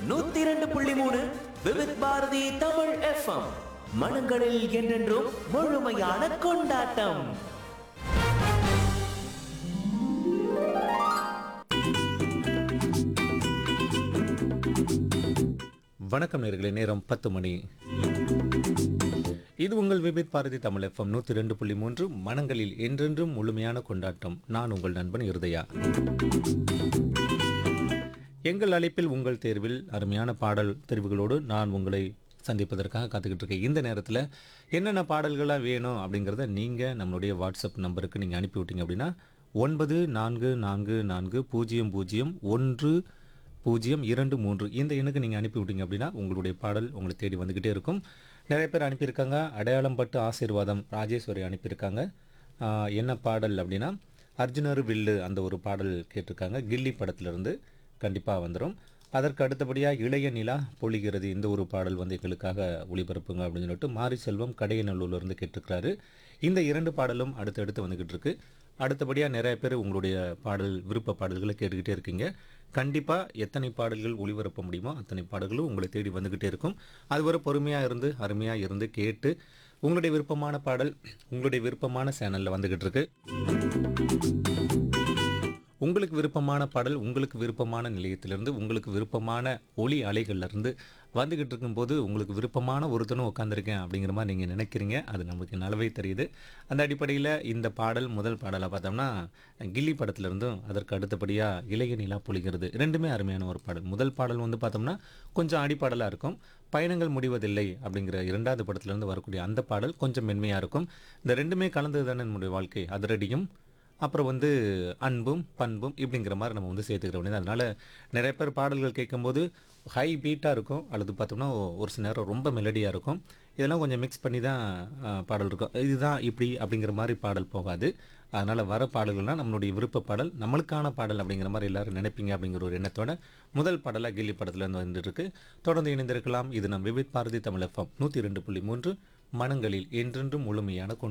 நூத்தி இரண்டு புள்ளி மூணு விவித் பாரதி தமிழ் எஃப்எம் மனங்களில் என்றென்றும் முழுமையான கொண்டாட்டம் வணக்கம் நேர்களே நேரம் பத்து மணி இது உங்கள் விபித் பாரதி தமிழ் எஃப்எம் நூற்றி ரெண்டு புள்ளி மூன்று மனங்களில் என்றென்றும் முழுமையான கொண்டாட்டம் நான் உங்கள் நண்பன் இருதயா எங்கள் அழைப்பில் உங்கள் தேர்வில் அருமையான பாடல் தெரிவுகளோடு நான் உங்களை சந்திப்பதற்காக காத்துக்கிட்டு இருக்கேன் இந்த நேரத்தில் என்னென்ன பாடல்களாக வேணும் அப்படிங்கிறத நீங்கள் நம்மளுடைய வாட்ஸ்அப் நம்பருக்கு நீங்கள் அனுப்பி விட்டீங்க அப்படின்னா ஒன்பது நான்கு நான்கு நான்கு பூஜ்ஜியம் பூஜ்ஜியம் ஒன்று பூஜ்ஜியம் இரண்டு மூன்று இந்த எண்ணுக்கு நீங்கள் அனுப்பி விட்டீங்க அப்படின்னா உங்களுடைய பாடல் உங்களை தேடி வந்துக்கிட்டே இருக்கும் நிறைய பேர் அனுப்பியிருக்காங்க அடையாளம் பட்டு ஆசீர்வாதம் ராஜேஸ்வரி அனுப்பியிருக்காங்க ஆஹ், என்ன பாடல் அப்படின்னா அர்ஜுனர் வில்லு அந்த ஒரு பாடல் கேட்டிருக்காங்க கில்லி படத்திலிருந்து கண்டிப்பாக வந்துடும் அதற்கு அடுத்தபடியாக இளைய நிலா பொழிகிறது இந்த ஒரு பாடல் வந்து எங்களுக்காக ஒளிபரப்புங்க அப்படின்னு சொல்லிட்டு மாரி செல்வம் கடையநல்லூர்லேருந்து கேட்டிருக்கிறாரு இந்த இரண்டு பாடலும் அடுத்தடுத்து வந்துக்கிட்டு இருக்கு அடுத்தபடியாக நிறைய பேர் உங்களுடைய பாடல் விருப்ப பாடல்களை கேட்டுக்கிட்டே இருக்கீங்க கண்டிப்பாக எத்தனை பாடல்கள் ஒளிபரப்ப முடியுமோ அத்தனை பாடல்களும் உங்களை தேடி வந்துக்கிட்டே இருக்கும் அதுவரை பொறுமையாக இருந்து அருமையாக இருந்து கேட்டு உங்களுடைய விருப்பமான பாடல் உங்களுடைய விருப்பமான சேனலில் வந்துக்கிட்டு இருக்கு உங்களுக்கு விருப்பமான பாடல் உங்களுக்கு விருப்பமான நிலையத்திலிருந்து உங்களுக்கு விருப்பமான ஒளி அலைகள்லேருந்து வந்துக்கிட்டு இருக்கும்போது உங்களுக்கு விருப்பமான ஒருத்தனும் உட்காந்துருக்கேன் அப்படிங்கிற மாதிரி நீங்கள் நினைக்கிறீங்க அது நமக்கு நலவே தெரியுது அந்த அடிப்படையில் இந்த பாடல் முதல் பாடலாக பார்த்தோம்னா கில்லி படத்துலேருந்தும் அதற்கு அடுத்தபடியாக இளைய நிலா பொழிகிறது ரெண்டுமே அருமையான ஒரு பாடல் முதல் பாடல் வந்து பார்த்தோம்னா கொஞ்சம் அடிப்பாடலாக இருக்கும் பயணங்கள் முடிவதில்லை அப்படிங்கிற இரண்டாவது படத்துலேருந்து வரக்கூடிய அந்த பாடல் கொஞ்சம் மென்மையாக இருக்கும் இந்த ரெண்டுமே கலந்தது தானே நம்முடைய வாழ்க்கை அதிரடியும் அப்புறம் வந்து அன்பும் பண்பும் இப்படிங்கிற மாதிரி நம்ம வந்து சேர்த்துக்கிற வேண்டியது அதனால் நிறைய பேர் பாடல்கள் கேட்கும்போது ஹை பீட்டாக இருக்கும் அல்லது பார்த்தோம்னா ஒரு சில நேரம் ரொம்ப மெலடியாக இருக்கும் இதெல்லாம் கொஞ்சம் மிக்ஸ் பண்ணி தான் ஆஹ், பாடல் இருக்கும் இதுதான் இப்படி அப்படிங்கிற மாதிரி பாடல் போகாது அதனால் வர பாடல்கள்லாம் நம்மளுடைய விருப்ப பாடல் நம்மளுக்கான பாடல் அப்படிங்கிற மாதிரி எல்லாரும் நினைப்பீங்க அப்படிங்கிற ஒரு எண்ணத்தோட முதல் பாடலாக கில்லி படத்துலேருந்து வந்துட்டு இருக்கு தொடர்ந்து இணைந்திருக்கலாம் இது நம் விவித் பாரதி தமிழ் எஃப்எம் நூற்றி ரெண்டு புள்ளி மூன்று மனங்களில் என்றென்றும் முழுமையான கொண்டு